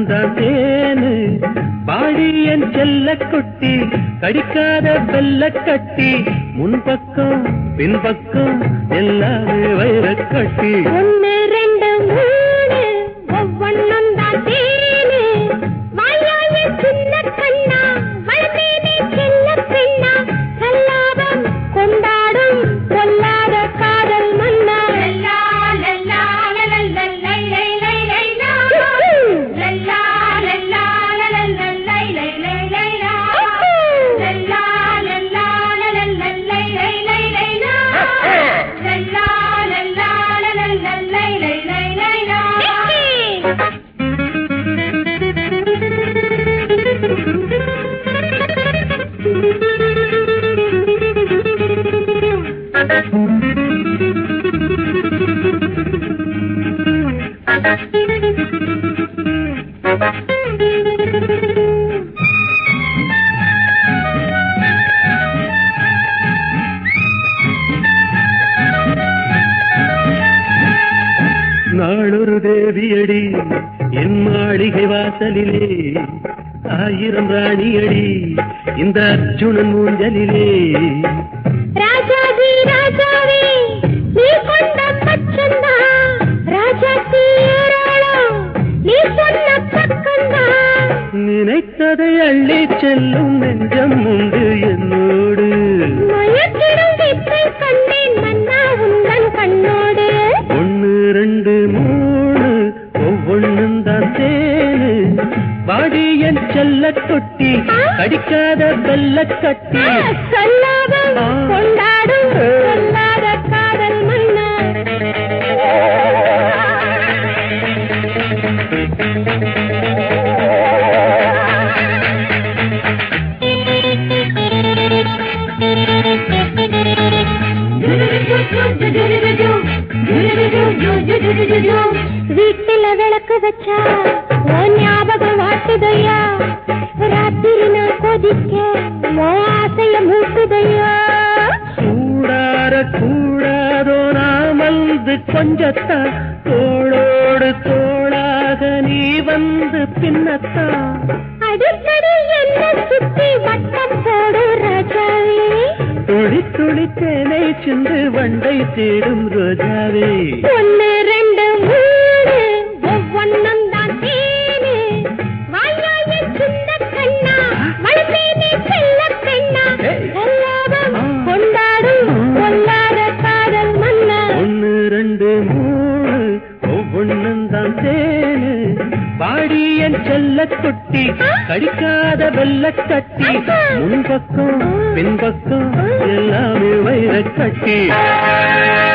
தான் தேனு பாடி என் செல்ல குட்டி கடிக்காத வெள்ள கட்டி முன்பக்கம் பின்பக்கம் எல்லாமே வைர கட்டி ஒன்னு ரெண்டு மூணு ஒவ்வொன்னும் தான் தேனு வாயாய சின்ன கண்ணா வளர்ந்தேனே செல்ல பெண்ணா சல்லாபம் கொண்டாடும் பொல்லாத காதல் மன்னா லல்லா லல்லா லல்லா லை லை லை லை லா லல்லா லல்லா லல்லா லை லை லை லை லா லல்லா லல்லா லல்லா லை லை லை லை லா லல்லா லல்லா லல்லா லை லை லை லை லா நாளொரு தேவியடி என் மாளிகை வாசலிலே ஆயிரம் ராணியடி இந்த அர்ஜுனன் மூஞ்சலிலே ராஜாஜி ராஜாவே நீ கொண்ட பச்சந்தா ராஜாத்தி ஏராளம் நீ சொன்ன பக்கந்தா நினைத்ததை அள்ளி செல்லும் நெஞ்சம் உண்டு என்னோடு மயக்கிடும் வித்தை கண்டேன் மன்னா உந்தன் கண்ணோடு ஒன்னு ரெண்டு மூணு ஒவ்வொன்னும் தான் தேனு வாடி என் செல்ல தொட்டி கடிக்காத வெள்ள கட்டி சொல்லாமல் கொண்டாடும் சொல்லாத காதல் மன்னா வீட்டுல விளக்கு வச்சா உன் ஞாபகம் வாட்டுதையா ராத்திரி நான் கொதிக்க உன் ஆசைய மூட்டுதையா சூடார கூடாதோ நான் வந்து கொஞ்சத்தான் தோளோடு தோளாக நீ வந்து பின்னத்தான் அடிக்கடி என்ன சுத்தி வட்டம் போடு ராஜாவே துளி துளி தேனை சிந்து வண்டை தேடும் ரோஜாவே ஒன்னு ரெண்டு மூணு ஒவ்வொன்னும் தான் தேனு வாயாய சின்ன கண்ணா வளர்ந்தேனே செல்ல பெண்ணா எல்லாரும் கொண்டாடும் கொள்ளாத காதல் மன்னா ஒன்னு ரெண்டு மூணு ஒவ்வொன்னும் தான் தேனு பாடி என் செல்ல குட்டி கடிக்காத வெள்ள கட்டி முன்பக்கம் பின்பக்கம் எல்லாமே வைர கட்டி